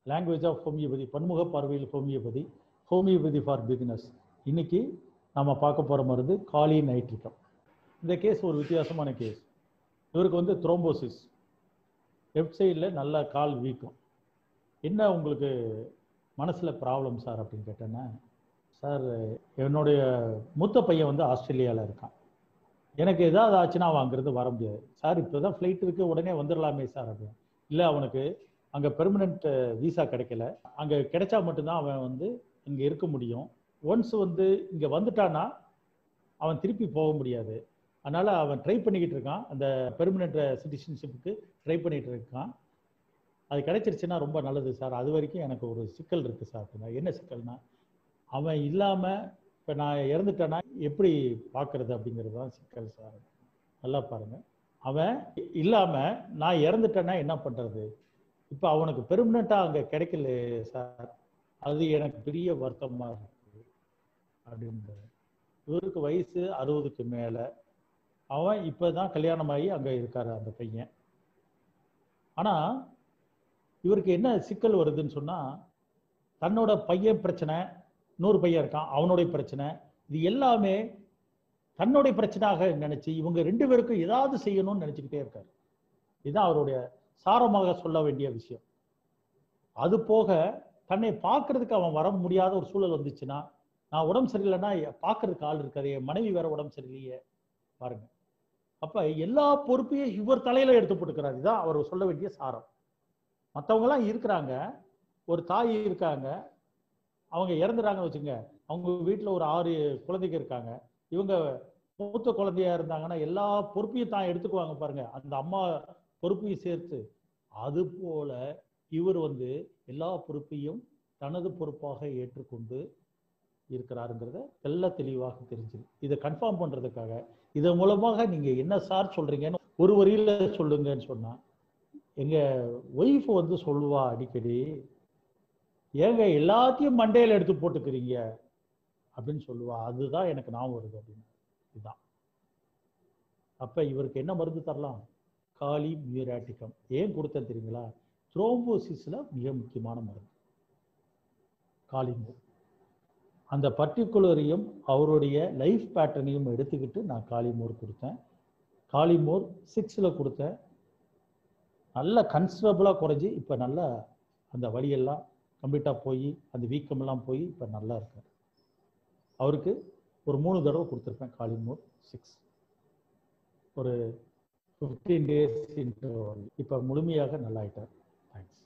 language of homeopathy பன்முக பார்வையில் homeopathy homeopathy for beginners இன்னைக்கு நம்ம பார்க்க போகிற மருந்து காலி நைட்ரிக்கம் இந்த கேஸ் ஒரு வித்தியாசமான கேஸ் இவருக்கு வந்து த்ரோம்போசிஸ் லெஃப்ட் சைடில் நல்லா கால் வீக்கம் என்ன உங்களுக்கு மனசில் ப்ராப்ளம் சார் அப்படின்னு கேட்டேன்னா சார் என்னுடைய மூத்த பையன் வந்து ஆஸ்திரேலியாவில் இருக்கான் எனக்கு ஏதாவது ஆச்சுன்னா அவன் அங்கேருந்து வர முடியாது சார் இப்போ தான் ஃப்ளைட் இருக்குது உடனே வந்துடலாமே சார் அப்படின்னு இல்லை அவனுக்கு அங்கே பெர்மனண்ட் விசா கிடைக்கல அங்கே கிடைச்சா மட்டும்தான் அவன் வந்து இங்கே இருக்க முடியும் ஒன்ஸ் வந்து இங்கே வந்துட்டான்னா அவன் திருப்பி போக முடியாது அதனால் அவன் ட்ரை பண்ணிக்கிட்டு இருக்கான் அந்த பெர்மனண்ட் சிட்டிசன்ஷிப்புக்கு ட்ரை பண்ணிகிட்டு இருக்கான் அது கிடைச்சிருச்சுன்னா ரொம்ப நல்லது சார் அது வரைக்கும் எனக்கு ஒரு சிக்கல் இருக்குது சார் அப்படின்னா என்ன சிக்கல்னா அவன் இல்லாமல் இப்போ நான் இறந்துட்டேன்னா எப்படி பார்க்கறது அப்படிங்கிறது தான் சிக்கல் சார் நல்லா பாருங்கள் அவன் இல்லாமல் நான் இறந்துட்டேன்னா என்ன பண்ணுறது இப்போ அவனுக்கு பெர்மனண்ட்டாக அங்கே கிடைக்கல சார் அது எனக்கு பெரிய வருத்தமாக இருக்குது அப்படின்றது இவருக்கு வயசு அறுபதுக்கு மேலே அவன் இப்போ தான் கல்யாணமாகி அங்கே இருக்காரு அந்த பையன் ஆனால் இவருக்கு என்ன சிக்கல் வருதுன்னு சொன்னால் தன்னோட பையன் பிரச்சனை இன்னொரு பையன் இருக்கான் அவனுடைய பிரச்சனை இது எல்லாமே தன்னுடைய பிரச்சனையாக நினைச்சு இவங்க ரெண்டு பேருக்கும் ஏதாவது செய்யணும்னு நினைச்சுக்கிட்டே இருக்காரு இதுதான் அவருடைய சாரமாக சொல்ல வேண்டிய விஷயம் அது போக தன்னை பார்க்கறதுக்கு அவன் வர முடியாத ஒரு சூழல் வந்துச்சுன்னா நான் உடம்பு சரியில்லைன்னா பார்க்கறதுக்கு ஆள் இருக்காது என் மனைவி வேற உடம்பு சரியில்லையே பாருங்க அப்ப எல்லா பொறுப்பையும் இவர் தலையில எடுத்து போட்டுக்கிறார் இதுதான் அவர் சொல்ல வேண்டிய சாரம் மற்றவங்கலாம் இருக்கிறாங்க ஒரு தாய் இருக்காங்க அவங்க இறந்துறாங்கன்னு வச்சுங்க அவங்க வீட்டில் ஒரு ஆறு குழந்தைங்க இருக்காங்க இவங்க மூத்த குழந்தையா இருந்தாங்கன்னா எல்லா பொறுப்பையும் தான் எடுத்துக்குவாங்க பாருங்க அந்த அம்மா பொறுப்பையும் சேர்த்து அது போல இவர் வந்து எல்லா பொறுப்பையும் தனது பொறுப்பாக ஏற்றுக்கொண்டு இருக்கிறாருங்கிறத தெல்ல தெளிவாக தெரிஞ்சுது இதை கன்ஃபார்ம் பண்றதுக்காக இதன் மூலமாக நீங்க என்ன சார் சொல்றீங்கன்னு ஒரு வரியில சொல்லுங்கன்னு சொன்னா எங்க ஒய்ஃப் வந்து சொல்லுவா அடிக்கடி ஏங்க எல்லாத்தையும் மண்டையில எடுத்து போட்டுக்கிறீங்க அப்படின்னு சொல்லுவா அதுதான் எனக்கு ஞாபகம் வருது அப்படின்னு இதுதான் அப்ப இவருக்கு என்ன மருந்து தரலாம் காலி மியூராட்டிக்கம் ஏன் கொடுத்தேன் தெரியுங்களா த்ரோம்போசிஸ்ல மிக முக்கியமான மருந்து காலிமோ அந்த பர்டிகுலரையும் அவருடைய லைஃப் பேட்டர்னையும் எடுத்துக்கிட்டு நான் காலிமோர் கொடுத்தேன் காலிமோர் சிக்ஸில் கொடுத்தேன் நல்ல கன்சிடபிளாக குறைஞ்சி இப்போ நல்ல அந்த வழியெல்லாம் கம்ப்ளீட்டாக போய் அந்த வீக்கமெல்லாம் போய் இப்போ நல்லா இருக்கார் அவருக்கு ஒரு மூணு தடவை கொடுத்துருப்பேன் காலிமோர் சிக்ஸ் ஒரு ஃபிஃப்டீன் டேஸ் இன்டர்வல் இப்போ முழுமையாக நல்லாயிட்டார் தேங்க்ஸ்